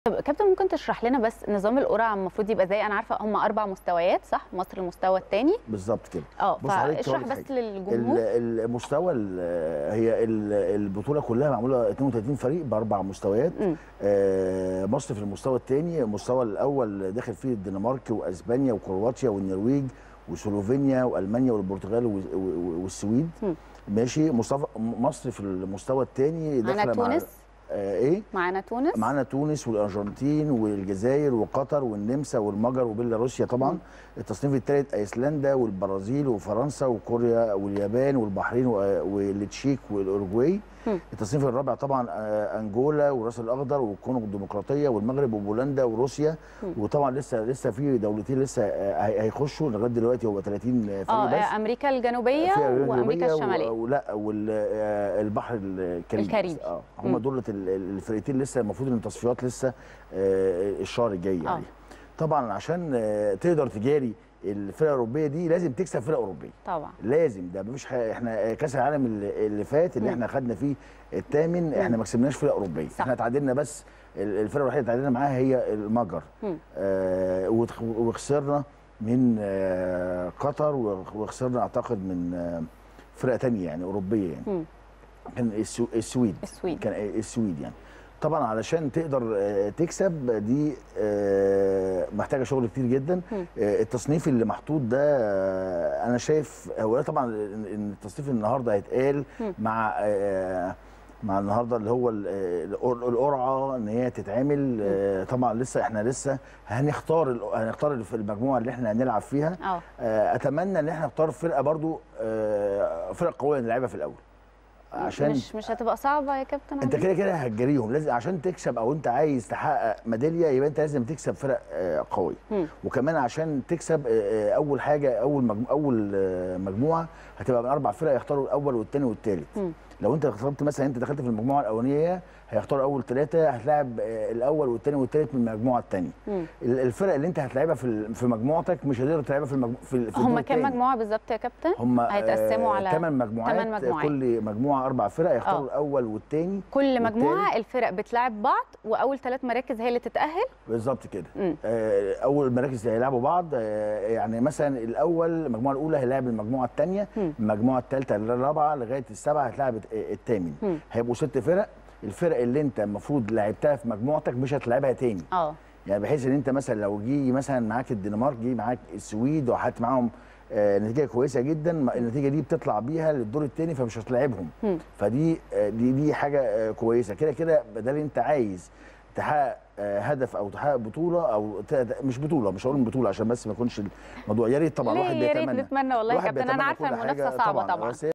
طب كابتن ممكن تشرح لنا بس نظام القرعه المفروض يبقى ازاي انا عارفه هم اربع مستويات صح مصر المستوى الثاني بالظبط كده اه بص حضرتك فاشرح هقول لك بس حاجة. للجمهور ال- المستوى ال- هي ال- البطوله كلها معموله 32 فريق باربع مستويات مم. آه، مصر في المستوى الثاني المستوى الاول داخل فيه الدنمارك واسبانيا وكرواتيا والنرويج وسلوفينيا والمانيا والبرتغال و- و- والسويد مم. ماشي مصطفى مصر في المستوى الثاني معانا داخله مع تونس آه ايه معانا تونس معانا تونس والارجنتين والجزائر وقطر والنمسا والمجر وبيلاروسيا طبعا مم. التصنيف الثالث ايسلندا والبرازيل وفرنسا وكوريا واليابان والبحرين و- والتشيك والاوروجواي مم. التصنيف الرابع طبعا آه، انجولا والراس الاخضر والكونغو الديمقراطيه والمغرب وبولندا وروسيا مم. وطبعا لسه لسه في دولتين لسه آه، هي- هيخشوا لغايه دلوقتي هو 30 فريق اه بس آه، امريكا الجنوبيه في أمريكا وامريكا الجنوبية الشماليه و- ولا والبحر الكاريبي الكاريبي. اه مم. هم دول الفرقتين لسه المفروض ان التصفيات لسه آه، الشهر الجاي آه. يعني طبعا عشان آه، تقدر تجاري الفرقه الاوروبيه دي لازم تكسب فرقه اوروبيه طبعا لازم ده مفيش حاجه احنا كاس العالم اللي اللي فات اللي مم. احنا خدنا فيه الثامن احنا ما كسبناش فرقه اوروبيه صح. احنا تعادلنا بس ال- الفرقه الوحيده اللي تعادلنا معاها هي المجر مم. آه وتخ- وخسرنا من آه قطر وخ- وخسرنا اعتقد من آه فرقه تانية يعني اوروبيه يعني مم. كان السو السويد السويد. كان السويد يعني طبعا علشان تقدر آه، تكسب دي آه، محتاجه شغل كتير جدا مم. آه، التصنيف اللي محطوط ده آه، انا شايف هو طبعا ان إن التصنيف النهارده هيتقال مم. مع آه، مع النهارده اللي هو ال- القر- القرعه ان هي تتعمل آه، طبعا لسه احنا لسه هنختار ال- هنختار الف- المجموعه اللي احنا هنلعب فيها اه آه، اتمنى ان احنا نختار فرقه برضو آه، فرقه قويه نلعبها في الاول عشان مش مش هتبقى صعبه يا كابتن انت عمرو؟ كده كده هتجريهم لازم عشان تكسب او انت عايز تحقق ميداليه يبقى انت لازم تكسب فرق آه، قويه مم. وكمان عشان تكسب آه، آه، اول حاجه اول مجمو اول آه، مجموعه هتبقى من اربع فرق يختاروا الاول والثاني والثالث مم. لو انت اخترت مثلا انت دخلت في المجموعه الاولانيه هيختاروا اول ثلاثه هتلاعب آه، الاول والثاني والثالث من المجموعه الثانيه مم. الفرق اللي انت هتلاعبها في ال- في مجموعتك مش هتقدر تلعبها في المجمو... في, ال- في هم الدور كام التاني. مجموعه بالظبط يا كابتن هم هيتقسموا على ثمان مجموعات, تمن مجموعات. كل مجموعه اربع فرق يختاروا اه. الاول والثاني كل مجموعه والتالت. الفرق بتلعب بعض واول ثلاث مراكز هي اللي تتاهل بالظبط كده مم. آه، اول مراكز هيلعبوا بعض آه، يعني مثلا الاول المجموعه الاولى هيلاعب المجموعه الثانيه مم. المجموعه الثالثه الرابعه لغايه السبعه هتلاعب الت- الثامن مم. هيبقوا ست فرق الفرق اللي انت المفروض لعبتها في مجموعتك مش هتلعبها تاني اه يعني بحيث ان انت مثلا لو جه مثلا معاك الدنمارك جه معاك السويد وحط معاهم آه، نتيجه كويسه جدا ما- النتيجه دي بتطلع بيها للدور الثاني فمش هتلاعبهم مم. فدي آه، دي دي حاجه آه، كويسه كده كده بدل انت عايز تحقق آه، هدف او تحقق بطوله او ت- مش بطوله مش هقول بطوله عشان بس ما يكونش الموضوع يا ريت طبعا الواحد ليه يا ريت بيتمنى نتمنى والله يا الواحد كابتن انا بيتمنى عارفه كل المنافسه حاجة صعبه طبعا بس هي